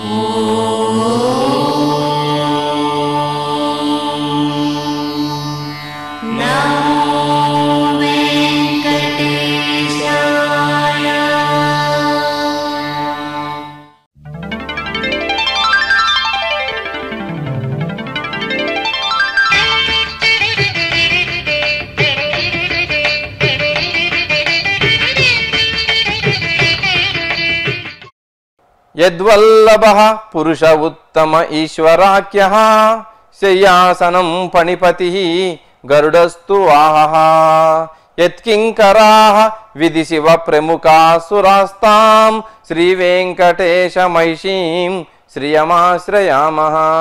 యద్వల్లభ పురుష ఉత్తమ ఈశ్వరాఖ్య శయ్యాసనం పణిపతి గరుడస్తు వాహ యత్కింకరా విధి శివ ప్రముఖాసురాస్తాం శ్రీ వెంకటేశమైషీం శ్రియమాశ్రయామ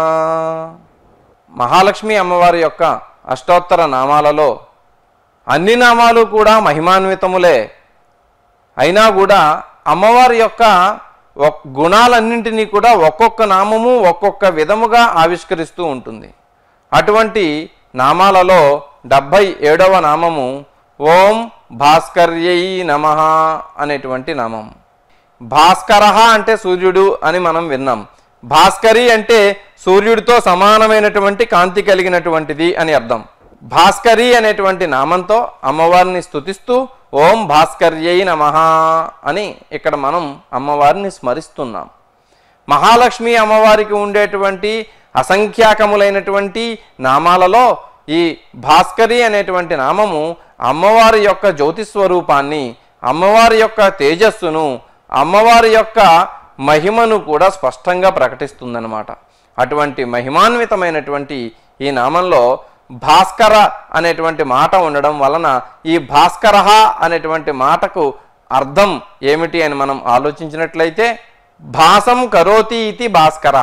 మహాలక్ష్మి అమ్మవారి యొక్క అష్టోత్తర నామాలలో అన్ని నామాలు కూడా మహిమాన్వితములే అయినా కూడా అమ్మవారి యొక్క ఒక్- గుణాలన్నింటినీ కూడా ఒక్కొక్క నామము ఒక్కొక్క విధముగా ఆవిష్కరిస్తూ ఉంటుంది అటువంటి నామాలలో డెబ్భై ఏడవ నామము ఓం భాస్కర్యై నమ అనేటువంటి నామం భాస్కర అంటే సూర్యుడు అని మనం విన్నాం భాస్కరి అంటే సూర్యుడితో సమానమైనటువంటి కాంతి కలిగినటువంటిది అని అర్థం భాస్కరి అనేటువంటి నామంతో అమ్మవారిని స్తుతిస్తూ ఓం భాస్కర్యై నమ అని ఇక్కడ మనం అమ్మవారిని స్మరిస్తున్నాం మహాలక్ష్మి అమ్మవారికి ఉండేటువంటి అసంఖ్యాకములైనటువంటి నామాలలో ఈ భాస్కరి అనేటువంటి నామము అమ్మవారి యొక్క జ్యోతి స్వరూపాన్ని అమ్మవారి యొక్క తేజస్సును అమ్మవారి యొక్క మహిమను కూడా స్పష్టంగా ప్రకటిస్తుందన్నమాట అటువంటి మహిమాన్వితమైనటువంటి ఈ నామంలో భాస్కర అనేటువంటి మాట ఉండడం వలన ఈ భాస్కర అనేటువంటి మాటకు అర్థం ఏమిటి అని మనం ఆలోచించినట్లయితే భాసం కరోతి ఇది భాస్కర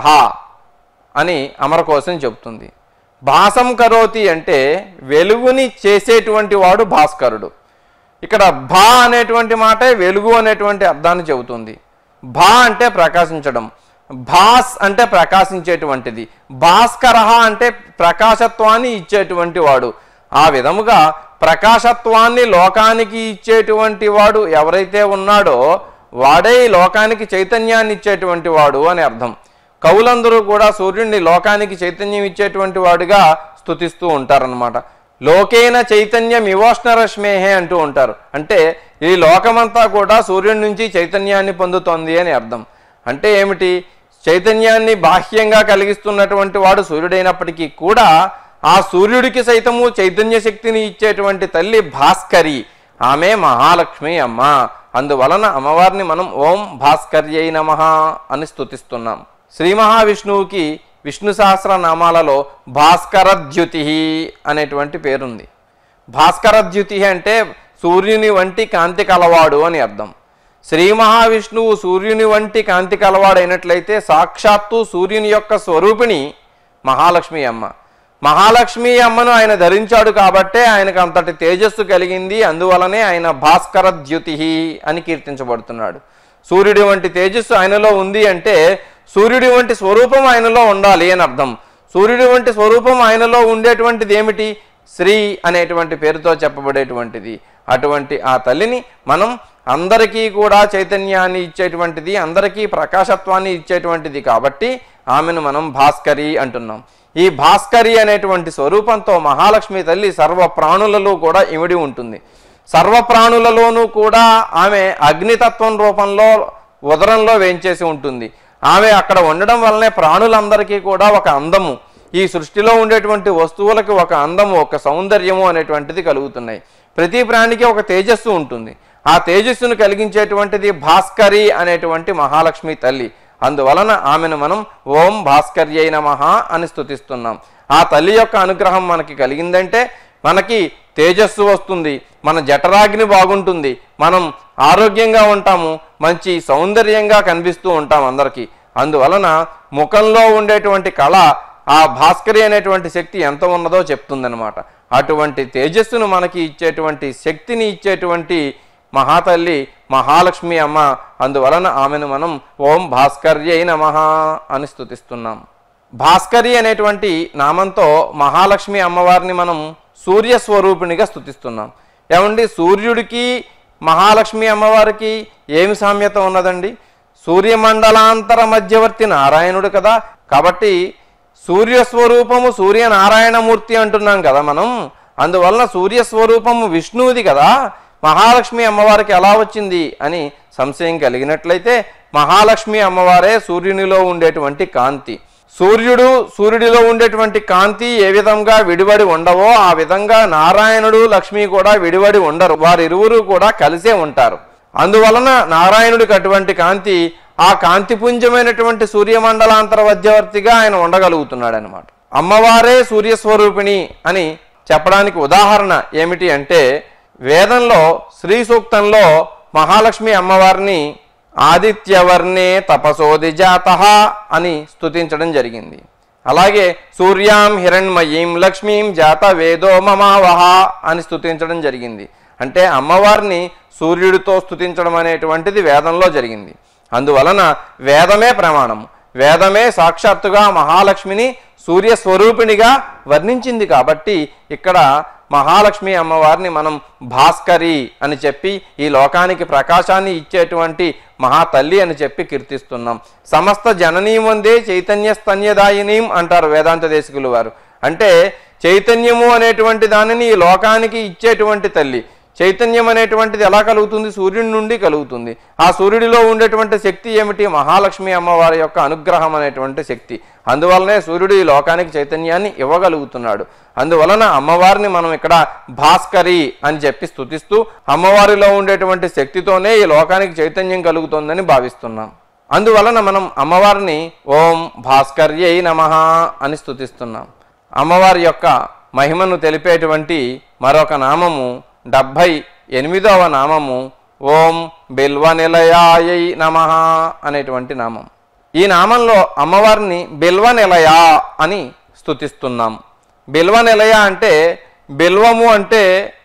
అని అమర కోసం చెబుతుంది భాసం కరోతి అంటే వెలుగుని చేసేటువంటి వాడు భాస్కరుడు ఇక్కడ భా అనేటువంటి మాటే వెలుగు అనేటువంటి అర్థాన్ని చెబుతుంది భా అంటే ప్రకాశించడం భాస్ అంటే ప్రకాశించేటువంటిది భాస్కర అంటే ప్రకాశత్వాన్ని ఇచ్చేటువంటి వాడు ఆ విధముగా ప్రకాశత్వాన్ని లోకానికి ఇచ్చేటువంటి వాడు ఎవరైతే ఉన్నాడో వాడే ఈ లోకానికి చైతన్యాన్ని ఇచ్చేటువంటి వాడు అని అర్థం కవులందరూ కూడా సూర్యుడిని లోకానికి చైతన్యం ఇచ్చేటువంటి వాడుగా స్తుతిస్తూ ఉంటారనమాట లోకేన చైతన్యం ఇవోష్ణరశ్మేహే అంటూ ఉంటారు అంటే ఈ లోకమంతా కూడా సూర్యుడి నుంచి చైతన్యాన్ని పొందుతోంది అని అర్థం అంటే ఏమిటి చైతన్యాన్ని బాహ్యంగా కలిగిస్తున్నటువంటి వాడు సూర్యుడైనప్పటికీ కూడా ఆ సూర్యుడికి సైతము చైతన్య శక్తిని ఇచ్చేటువంటి తల్లి భాస్కరి ఆమె మహాలక్ష్మి అమ్మ అందువలన అమ్మవారిని మనం ఓం భాస్కర్యై నమ అని స్తుతిస్తున్నాం శ్రీ మహావిష్ణువుకి విష్ణు సహస్రనామాలలో భాస్కర ద్యుతి అనేటువంటి పేరుంది భాస్కర ద్యుతి అంటే సూర్యుని వంటి కాంతి కలవాడు అని అర్థం శ్రీ మహావిష్ణువు సూర్యుని వంటి కాంతి కలవాడైనట్లయితే సాక్షాత్తు సూర్యుని యొక్క స్వరూపిణి మహాలక్ష్మి అమ్మ మహాలక్ష్మి అమ్మను ఆయన ధరించాడు కాబట్టే ఆయనకు అంతటి తేజస్సు కలిగింది అందువలనే ఆయన భాస్కర ద్యుతి అని కీర్తించబడుతున్నాడు సూర్యుడి వంటి తేజస్సు ఆయనలో ఉంది అంటే సూర్యుడి వంటి స్వరూపం ఆయనలో ఉండాలి అని అర్థం సూర్యుడి వంటి స్వరూపం ఆయనలో ఉండేటువంటిది ఏమిటి శ్రీ అనేటువంటి పేరుతో చెప్పబడేటువంటిది అటువంటి ఆ తల్లిని మనం అందరికీ కూడా చైతన్యాన్ని ఇచ్చేటువంటిది అందరికీ ప్రకాశత్వాన్ని ఇచ్చేటువంటిది కాబట్టి ఆమెను మనం భాస్కరి అంటున్నాం ఈ భాస్కరి అనేటువంటి స్వరూపంతో మహాలక్ష్మి తల్లి సర్వ ప్రాణులలో కూడా ఇమిడి ఉంటుంది సర్వ ప్రాణులలోనూ కూడా ఆమె అగ్నితత్వం రూపంలో ఉదరంలో వేంచేసి ఉంటుంది ఆమె అక్కడ ఉండడం వల్లనే ప్రాణులందరికీ కూడా ఒక అందము ఈ సృష్టిలో ఉండేటువంటి వస్తువులకు ఒక అందము ఒక సౌందర్యము అనేటువంటిది కలుగుతున్నాయి ప్రతి ప్రాణికి ఒక తేజస్సు ఉంటుంది ఆ తేజస్సును కలిగించేటువంటిది భాస్కరి అనేటువంటి మహాలక్ష్మి తల్లి అందువలన ఆమెను మనం ఓం భాస్కర్యై నమః అని స్తుతిస్తున్నాం ఆ తల్లి యొక్క అనుగ్రహం మనకి కలిగిందంటే మనకి తేజస్సు వస్తుంది మన జఠరాగ్ని బాగుంటుంది మనం ఆరోగ్యంగా ఉంటాము మంచి సౌందర్యంగా కనిపిస్తూ ఉంటాం అందరికీ అందువలన ముఖంలో ఉండేటువంటి కళ ఆ భాస్కరి అనేటువంటి శక్తి ఎంత ఉన్నదో చెప్తుందనమాట అటువంటి తేజస్సును మనకి ఇచ్చేటువంటి శక్తిని ఇచ్చేటువంటి మహాతల్లి మహాలక్ష్మి అమ్మ అందువలన ఆమెను మనం ఓం భాస్కర్యై నమః అని స్తుతిస్తున్నాం భాస్కరి అనేటువంటి నామంతో మహాలక్ష్మి అమ్మవారిని మనం సూర్య స్వరూపిణిగా స్తుతిస్తున్నాం ఏమండి సూర్యుడికి మహాలక్ష్మి అమ్మవారికి ఏమి సామ్యత ఉన్నదండి సూర్యమండలాంతర మధ్యవర్తి నారాయణుడు కదా కాబట్టి సూర్యస్వరూపము సూర్యనారాయణమూర్తి అంటున్నాం కదా మనం అందువలన సూర్యస్వరూపము విష్ణువుది కదా మహాలక్ష్మి అమ్మవారికి ఎలా వచ్చింది అని సంశయం కలిగినట్లయితే మహాలక్ష్మి అమ్మవారే సూర్యునిలో ఉండేటువంటి కాంతి సూర్యుడు సూర్యుడిలో ఉండేటువంటి కాంతి ఏ విధంగా విడివడి ఉండవో ఆ విధంగా నారాయణుడు లక్ష్మి కూడా విడివడి ఉండరు వారిరువురు కూడా కలిసే ఉంటారు అందువలన నారాయణుడికి అటువంటి కాంతి ఆ కాంతిపుంజమైనటువంటి సూర్యమండలాంతర మధ్యవర్తిగా ఆయన ఉండగలుగుతున్నాడు అనమాట అమ్మవారే సూర్యస్వరూపిణి అని చెప్పడానికి ఉదాహరణ ఏమిటి అంటే వేదంలో శ్రీ సూక్తంలో మహాలక్ష్మి అమ్మవారిని ఆదిత్యవర్ణే తపసోది జాత అని స్తుతించడం జరిగింది అలాగే సూర్యాం హిరణ్మయీం లక్ష్మీం జాత వేదో మమావహ అని స్తుతించడం జరిగింది అంటే అమ్మవారిని సూర్యుడితో స్తుతించడం అనేటువంటిది వేదంలో జరిగింది అందువలన వేదమే ప్రమాణం వేదమే సాక్షాత్తుగా మహాలక్ష్మిని సూర్య స్వరూపిణిగా వర్ణించింది కాబట్టి ఇక్కడ మహాలక్ష్మి అమ్మవారిని మనం భాస్కరి అని చెప్పి ఈ లోకానికి ప్రకాశాన్ని ఇచ్చేటువంటి మహాతల్లి అని చెప్పి కీర్తిస్తున్నాం సమస్త జననీం వందే చైతన్య స్తన్యదాయినీం అంటారు వేదాంత దేశికులు వారు అంటే చైతన్యము అనేటువంటి దానిని ఈ లోకానికి ఇచ్చేటువంటి తల్లి చైతన్యం అనేటువంటిది ఎలా కలుగుతుంది సూర్యుడి నుండి కలుగుతుంది ఆ సూర్యుడిలో ఉండేటువంటి శక్తి ఏమిటి మహాలక్ష్మి అమ్మవారి యొక్క అనుగ్రహం అనేటువంటి శక్తి అందువలనే సూర్యుడు ఈ లోకానికి చైతన్యాన్ని ఇవ్వగలుగుతున్నాడు అందువలన అమ్మవారిని మనం ఇక్కడ భాస్కరి అని చెప్పి స్తుతిస్తూ అమ్మవారిలో ఉండేటువంటి శక్తితోనే ఈ లోకానికి చైతన్యం కలుగుతోందని భావిస్తున్నాం అందువలన మనం అమ్మవారిని ఓం భాస్కర్యై నమః అని స్తుతిస్తున్నాం అమ్మవారి యొక్క మహిమను తెలిపేటువంటి మరొక నామము డెబ్భై ఎనిమిదవ నామము ఓం బిల్వ నిలయాయై నమ అనేటువంటి నామం ఈ నామంలో అమ్మవారిని బిల్వ నిలయ అని స్తుతిస్తున్నాం బిల్వ నిలయ అంటే బిల్వము అంటే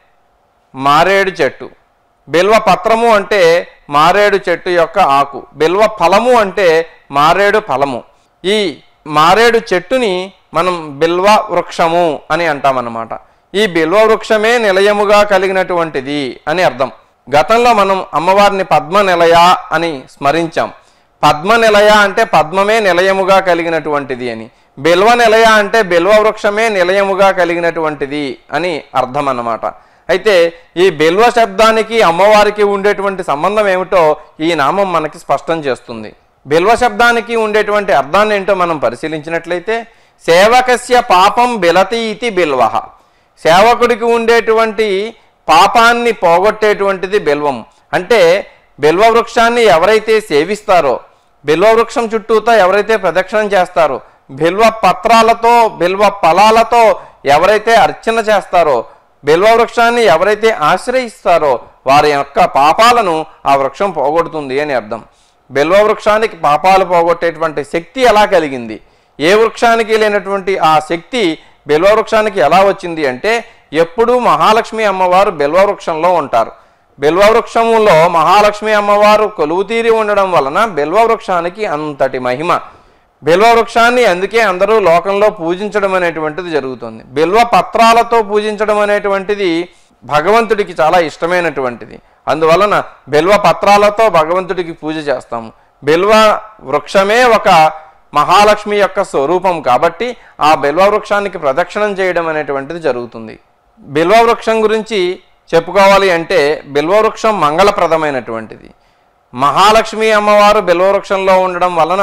మారేడు చెట్టు బిల్వ పత్రము అంటే మారేడు చెట్టు యొక్క ఆకు బిల్వ ఫలము అంటే మారేడు ఫలము ఈ మారేడు చెట్టుని మనం బిల్వ వృక్షము అని అంటామన్నమాట ఈ బిల్వ వృక్షమే నిలయముగా కలిగినటువంటిది అని అర్థం గతంలో మనం అమ్మవారిని పద్మ నిలయ అని స్మరించాం పద్మ నిలయ అంటే పద్మమే నిలయముగా కలిగినటువంటిది అని బిల్వ నిలయ అంటే బిల్వ వృక్షమే నిలయముగా కలిగినటువంటిది అని అర్థం అన్నమాట అయితే ఈ బిల్వ శబ్దానికి అమ్మవారికి ఉండేటువంటి సంబంధం ఏమిటో ఈ నామం మనకి స్పష్టం చేస్తుంది బిల్వ శబ్దానికి ఉండేటువంటి అర్థాన్ని ఏంటో మనం పరిశీలించినట్లయితే సేవకస్య పాపం బిలతి ఇతి బిల్వ సేవకుడికి ఉండేటువంటి పాపాన్ని పోగొట్టేటువంటిది బిల్వం అంటే బిల్వ వృక్షాన్ని ఎవరైతే సేవిస్తారో బిల్వ వృక్షం చుట్టూతో ఎవరైతే ప్రదక్షిణం చేస్తారో బిల్వ పత్రాలతో బిల్వ ఫలాలతో ఎవరైతే అర్చన చేస్తారో బిల్వ వృక్షాన్ని ఎవరైతే ఆశ్రయిస్తారో వారి యొక్క పాపాలను ఆ వృక్షం పోగొడుతుంది అని అర్థం బిల్వ వృక్షానికి పాపాలు పోగొట్టేటువంటి శక్తి ఎలా కలిగింది ఏ వృక్షానికి లేనటువంటి ఆ శక్తి బిల్వ వృక్షానికి ఎలా వచ్చింది అంటే ఎప్పుడూ మహాలక్ష్మి అమ్మవారు బిల్వ వృక్షంలో ఉంటారు బిల్వ వృక్షములో మహాలక్ష్మి అమ్మవారు కొలువుతీరి ఉండడం వలన బిల్వ వృక్షానికి అంతటి మహిమ బిల్వ వృక్షాన్ని అందుకే అందరూ లోకంలో పూజించడం అనేటువంటిది జరుగుతుంది బిల్వ పత్రాలతో పూజించడం అనేటువంటిది భగవంతుడికి చాలా ఇష్టమైనటువంటిది అందువలన బిల్వ పత్రాలతో భగవంతుడికి పూజ చేస్తాము బిల్వ వృక్షమే ఒక మహాలక్ష్మి యొక్క స్వరూపం కాబట్టి ఆ బిల్వ వృక్షానికి ప్రదక్షిణం చేయడం అనేటువంటిది జరుగుతుంది బిల్వ వృక్షం గురించి చెప్పుకోవాలి అంటే బిల్వ వృక్షం మంగళప్రదమైనటువంటిది మహాలక్ష్మి అమ్మవారు బిల్వ వృక్షంలో ఉండడం వలన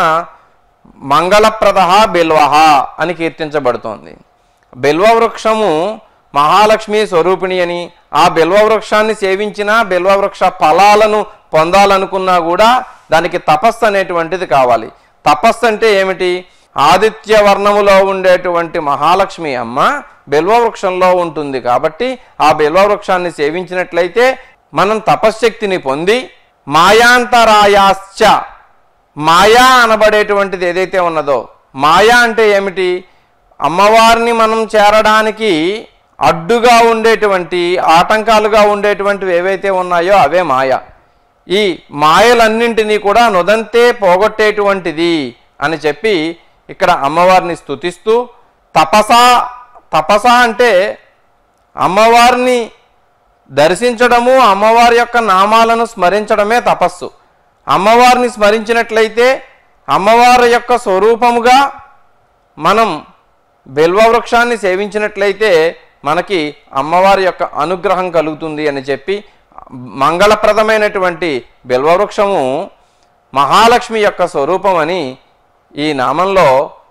మంగళప్రద బిల్వ అని కీర్తించబడుతోంది బిల్వ వృక్షము మహాలక్ష్మి స్వరూపిణి అని ఆ బిల్వ వృక్షాన్ని సేవించినా బిల్వ వృక్ష ఫలాలను పొందాలనుకున్నా కూడా దానికి తపస్సు అనేటువంటిది కావాలి తపస్సు అంటే ఏమిటి ఆదిత్య వర్ణములో ఉండేటువంటి మహాలక్ష్మి అమ్మ బిల్వ వృక్షంలో ఉంటుంది కాబట్టి ఆ బిల్వ వృక్షాన్ని సేవించినట్లయితే మనం తపశ్శక్తిని పొంది మాయాంతరాయాశ్చ మాయా అనబడేటువంటిది ఏదైతే ఉన్నదో మాయా అంటే ఏమిటి అమ్మవారిని మనం చేరడానికి అడ్డుగా ఉండేటువంటి ఆటంకాలుగా ఉండేటువంటివి ఏవైతే ఉన్నాయో అవే మాయ ఈ మాయలన్నింటినీ కూడా నుదంతే పోగొట్టేటువంటిది అని చెప్పి ఇక్కడ అమ్మవారిని స్తుతిస్తూ తపస తపస అంటే అమ్మవారిని దర్శించడము అమ్మవారి యొక్క నామాలను స్మరించడమే తపస్సు అమ్మవారిని స్మరించినట్లయితే అమ్మవారి యొక్క స్వరూపముగా మనం బిల్వవృక్షాన్ని సేవించినట్లయితే మనకి అమ్మవారి యొక్క అనుగ్రహం కలుగుతుంది అని చెప్పి మంగళప్రదమైనటువంటి బిల్వవృక్షము మహాలక్ష్మి యొక్క స్వరూపం అని ఈ నామంలో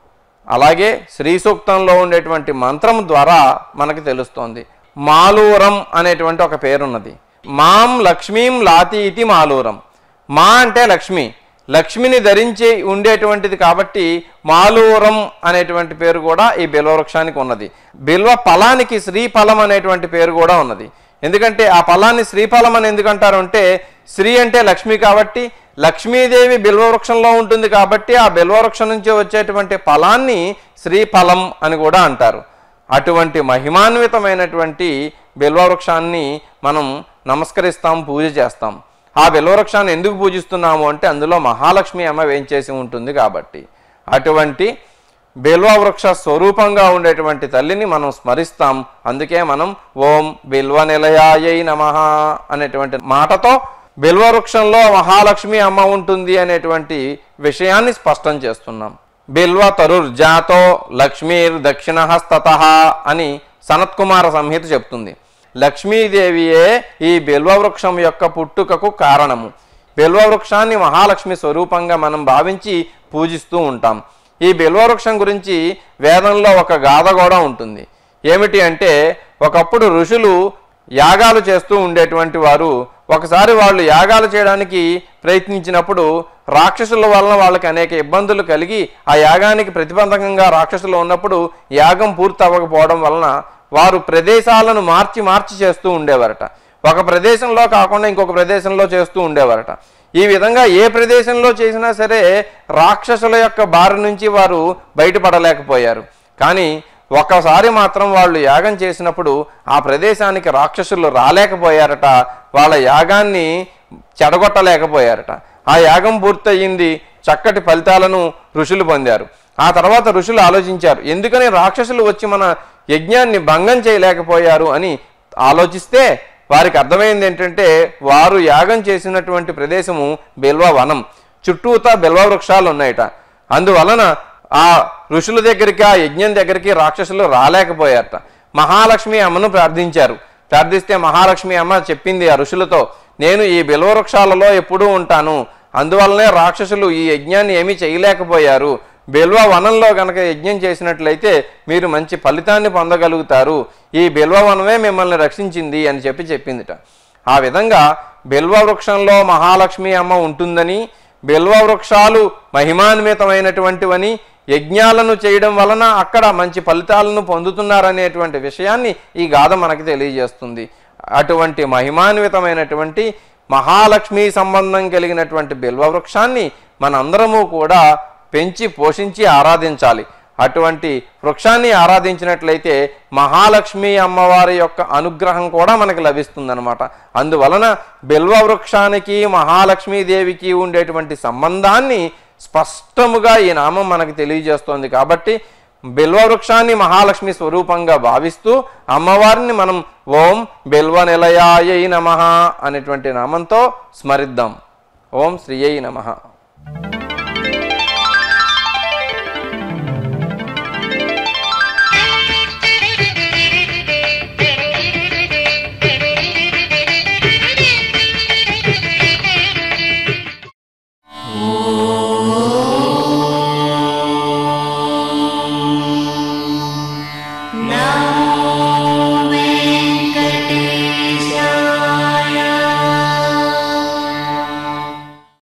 అలాగే శ్రీ సూక్తంలో ఉండేటువంటి మంత్రం ద్వారా మనకి తెలుస్తోంది మాలూరం అనేటువంటి ఒక పేరున్నది మాం లక్ష్మీం లాతి ఇతి మాలూరం మా అంటే లక్ష్మి లక్ష్మిని ధరించి ఉండేటువంటిది కాబట్టి మాలూరం అనేటువంటి పేరు కూడా ఈ బిల్వవృక్షానికి ఉన్నది బిల్వ ఫలానికి శ్రీఫలం అనేటువంటి పేరు కూడా ఉన్నది ఎందుకంటే ఆ ఫలాన్ని శ్రీఫలం అని ఎందుకంటారు అంటే శ్రీ అంటే లక్ష్మి కాబట్టి లక్ష్మీదేవి బిల్వవృక్షంలో ఉంటుంది కాబట్టి ఆ బిల్వవృక్షం నుంచి వచ్చేటువంటి ఫలాన్ని శ్రీఫలం అని కూడా అంటారు అటువంటి మహిమాన్వితమైనటువంటి బిల్వవృక్షాన్ని మనం నమస్కరిస్తాం పూజ చేస్తాం ఆ బిల్వవృక్షాన్ని ఎందుకు పూజిస్తున్నాము అంటే అందులో మహాలక్ష్మి అమ్మ వేంచేసి ఉంటుంది కాబట్టి అటువంటి బిల్వవృక్ష స్వరూపంగా ఉండేటువంటి తల్లిని మనం స్మరిస్తాం అందుకే మనం ఓం బిల్వ నిలయాయై నమ అనేటువంటి మాటతో బిల్వవృక్షంలో మహాలక్ష్మి అమ్మ ఉంటుంది అనేటువంటి విషయాన్ని స్పష్టం చేస్తున్నాం బిల్వ తరుర్జాతో లక్ష్మీర్ దక్షిణహస్తత అని సనత్కుమార సంహిత చెప్తుంది లక్ష్మీదేవియే ఈ బిల్వవృక్షం యొక్క పుట్టుకకు కారణము బిల్వవృక్షాన్ని మహాలక్ష్మి స్వరూపంగా మనం భావించి పూజిస్తూ ఉంటాం ఈ బిల్వవృక్షం గురించి వేదంలో ఒక గాథ కూడా ఉంటుంది ఏమిటి అంటే ఒకప్పుడు ఋషులు యాగాలు చేస్తూ ఉండేటువంటి వారు ఒకసారి వాళ్ళు యాగాలు చేయడానికి ప్రయత్నించినప్పుడు రాక్షసుల వలన వాళ్ళకి అనేక ఇబ్బందులు కలిగి ఆ యాగానికి ప్రతిబంధకంగా రాక్షసులు ఉన్నప్పుడు యాగం పూర్తి అవ్వకపోవడం వలన వారు ప్రదేశాలను మార్చి మార్చి చేస్తూ ఉండేవారట ఒక ప్రదేశంలో కాకుండా ఇంకొక ప్రదేశంలో చేస్తూ ఉండేవారట ఈ విధంగా ఏ ప్రదేశంలో చేసినా సరే రాక్షసుల యొక్క బారి నుంచి వారు బయటపడలేకపోయారు కానీ ఒక్కసారి మాత్రం వాళ్ళు యాగం చేసినప్పుడు ఆ ప్రదేశానికి రాక్షసులు రాలేకపోయారట వాళ్ళ యాగాన్ని చెడగొట్టలేకపోయారట ఆ యాగం పూర్తయింది చక్కటి ఫలితాలను ఋషులు పొందారు ఆ తర్వాత ఋషులు ఆలోచించారు ఎందుకని రాక్షసులు వచ్చి మన యజ్ఞాన్ని భంగం చేయలేకపోయారు అని ఆలోచిస్తే వారికి అర్థమైంది ఏంటంటే వారు యాగం చేసినటువంటి ప్రదేశము బిల్వ వనం చుట్టూతా బిల్వ వృక్షాలు ఉన్నాయట అందువలన ఆ ఋషుల దగ్గరికి ఆ యజ్ఞం దగ్గరికి రాక్షసులు రాలేకపోయారట మహాలక్ష్మి అమ్మను ప్రార్థించారు ప్రార్థిస్తే మహాలక్ష్మి అమ్మ చెప్పింది ఆ ఋషులతో నేను ఈ బిల్వవృక్షాలలో ఎప్పుడూ ఉంటాను అందువల్లనే రాక్షసులు ఈ యజ్ఞాన్ని ఏమీ చేయలేకపోయారు బిల్వ వనంలో కనుక యజ్ఞం చేసినట్లయితే మీరు మంచి ఫలితాన్ని పొందగలుగుతారు ఈ బిల్వ వనమే మిమ్మల్ని రక్షించింది అని చెప్పి చెప్పిందిట ఆ విధంగా బిల్వ వృక్షంలో మహాలక్ష్మి అమ్మ ఉంటుందని బిల్వ వృక్షాలు మహిమాన్వితమైనటువంటివని యజ్ఞాలను చేయడం వలన అక్కడ మంచి ఫలితాలను పొందుతున్నారనేటువంటి విషయాన్ని ఈ గాథ మనకి తెలియజేస్తుంది అటువంటి మహిమాన్వితమైనటువంటి మహాలక్ష్మి సంబంధం కలిగినటువంటి బిల్వ వృక్షాన్ని మనందరము కూడా పెంచి పోషించి ఆరాధించాలి అటువంటి వృక్షాన్ని ఆరాధించినట్లయితే మహాలక్ష్మి అమ్మవారి యొక్క అనుగ్రహం కూడా మనకి లభిస్తుందన్నమాట అందువలన బిల్వ వృక్షానికి మహాలక్ష్మీదేవికి ఉండేటువంటి సంబంధాన్ని స్పష్టముగా ఈ నామం మనకి తెలియజేస్తోంది కాబట్టి బిల్వ వృక్షాన్ని మహాలక్ష్మి స్వరూపంగా భావిస్తూ అమ్మవారిని మనం ఓం బిల్వ నిలయాయ నమ అనేటువంటి నామంతో స్మరిద్దాం ఓం శ్రీయై నమః